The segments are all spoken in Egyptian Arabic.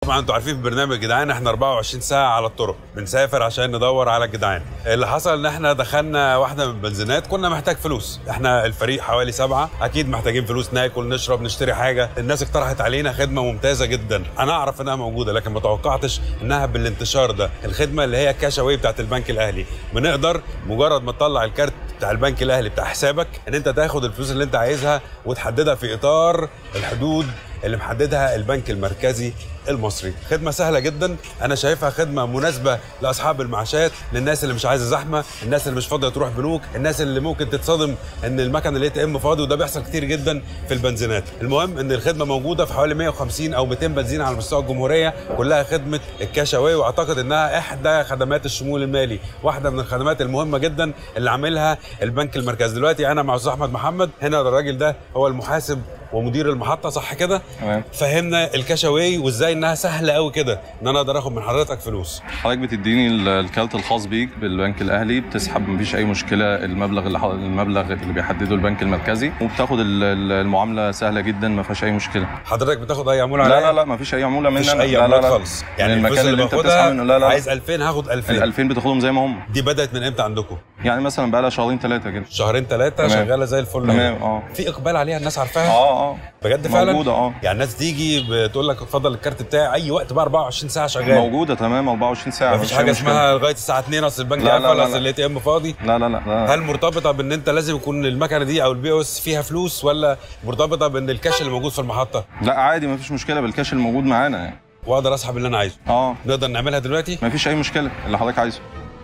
طبعا انتوا عارفين في برنامج جدعان احنا 24 ساعه على الطرق بنسافر عشان ندور على الجدعان اللي حصل ان احنا دخلنا واحده من البنزينات كنا محتاج فلوس احنا الفريق حوالي سبعه اكيد محتاجين فلوس ناكل نشرب نشتري حاجه الناس اقترحت علينا خدمه ممتازه جدا انا اعرف انها موجوده لكن ما توقعتش انها بالانتشار ده الخدمه اللي هي كاش اواي بتاعت البنك الاهلي بنقدر مجرد ما تطلع الكارت بتاع البنك الاهلي بتاع حسابك ان انت تاخد الفلوس اللي انت عايزها وتحددها في اطار الحدود اللي محددها البنك المركزي المصري خدمه سهله جدا انا شايفها خدمه مناسبه لاصحاب المعاشات للناس اللي مش عايزه زحمه الناس اللي مش فاضيه تروح بنوك الناس اللي ممكن تتصدم ان المكن الاي تي ام فاضي وده بيحصل كتير جدا في البنزينات المهم ان الخدمه موجوده في حوالي 150 او 200 بنزين على مستوى الجمهوريه كلها خدمه الكاش اواي واعتقد انها احدى خدمات الشمول المالي واحده من الخدمات المهمه جدا اللي عاملها البنك المركزي دلوقتي انا مع استاذ احمد محمد هنا الراجل ده هو المحاسب ومدير المحطه صح كده تمام فهمنا الكاش اواي وازاي انها سهله قوي كده ان انا اقدر اخد من حضرتك فلوس حضرتك بتديني ال- الكارت الخاص بيك بالبنك الاهلي بتسحب مفيش اي مشكله المبلغ اللي ح- المبلغ اللي بيحدده البنك المركزي وبتاخد ال- ال- المعامله سهله جدا ما فيهاش اي مشكله حضرتك بتاخد اي عموله لا عليا؟ لا لا مفيش اي عموله مفيش مننا اي لا لا عمولات لا خالص يعني من الفلوس المكان اللي اللي انت باخدها بتسحب منه لا لا عايز 2000 هاخد ال 2000 2000 بتاخدهم زي ما هم دي بدات من امتى عندكم يعني مثلا بقى لها شهرين ثلاثه كده شهرين ثلاثه تمام. شغاله زي الفل تمام اه في اقبال عليها الناس عارفاها اه اه بجد فعلا موجوده اه يعني الناس تيجي بتقول لك اتفضل الكارت بتاعي اي وقت بقى 24 ساعه شغال موجوده تمام 24 ساعه مفيش مفيش حاجه أي مشكلة. اسمها لغايه الساعه 2 اصل البنك لا، لا، قفل لا، اصل لا. الاي تي ام فاضي لا لا لا, لا. هل مرتبطه بان انت لازم يكون المكنه دي او البي او اس فيها فلوس ولا مرتبطه بان الكاش اللي موجود في المحطه لا عادي مفيش مشكله بالكاش الموجود معانا يعني واقدر اسحب اللي انا عايزه اه نقدر نعملها دلوقتي مفيش اي مشكله اللي حضرتك عايزه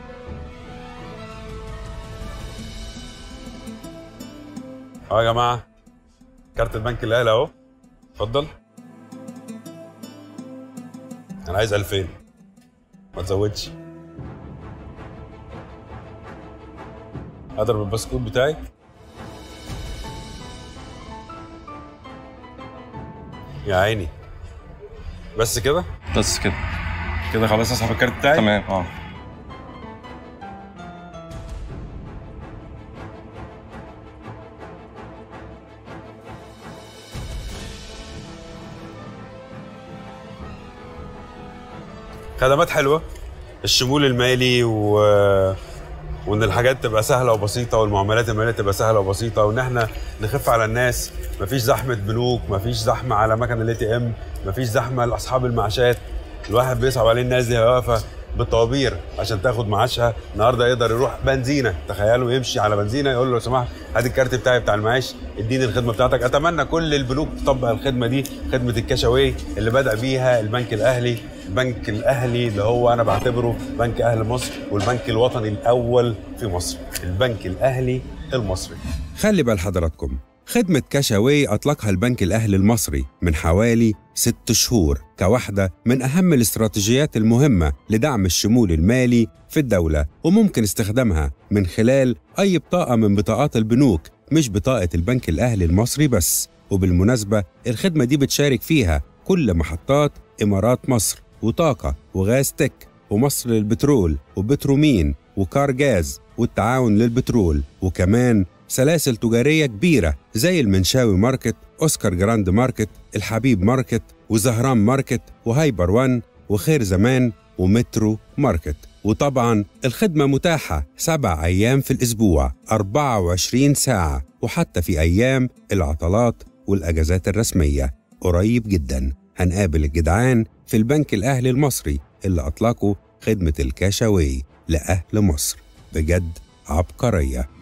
اه يا جماعه كارت البنك الاهلي اهو اتفضل انا عايز 2000 ما تزودش اضرب الباسكود بتاعي يا عيني بس كده بس كده كده خلاص اسحب الكارت بتاعي تمام اه خدمات حلوه الشمول المالي و... وان الحاجات تبقى سهله وبسيطه والمعاملات الماليه تبقى سهله وبسيطه وان احنا نخف على الناس مفيش زحمه بنوك مفيش زحمه على مكن الاي تي ام مفيش زحمه لاصحاب المعاشات الواحد بيصعب عليه الناس دي واقفه بالطوابير عشان تاخد معاشها النهارده يقدر يروح بنزينه تخيلوا يمشي على بنزينه يقول له لو سمحت هات الكارت بتاعي بتاع المعاش اديني الخدمه بتاعتك اتمنى كل البنوك تطبق الخدمه دي خدمه الكاش اواي اللي بدا بيها البنك الاهلي البنك الاهلي اللي هو انا بعتبره بنك اهل مصر والبنك الوطني الاول في مصر البنك الاهلي المصري خلي بال حضراتكم خدمة كاشاوي أطلقها البنك الأهلي المصري من حوالي ست شهور كواحدة من أهم الاستراتيجيات المهمة لدعم الشمول المالي في الدولة وممكن استخدامها من خلال أي بطاقة من بطاقات البنوك مش بطاقة البنك الأهلي المصري بس وبالمناسبة الخدمة دي بتشارك فيها كل محطات إمارات مصر وطاقة وغاز تك ومصر للبترول وبترومين وكار جاز والتعاون للبترول وكمان سلاسل تجارية كبيرة زي المنشاوي ماركت أوسكار جراند ماركت الحبيب ماركت وزهران ماركت وهايبر وان وخير زمان ومترو ماركت وطبعا الخدمة متاحة سبع أيام في الأسبوع 24 ساعة وحتى في أيام العطلات والأجازات الرسمية قريب جدا هنقابل الجدعان في البنك الأهلي المصري اللي أطلقوا خدمة الكاشاوي لأهل مصر بجد عبقرية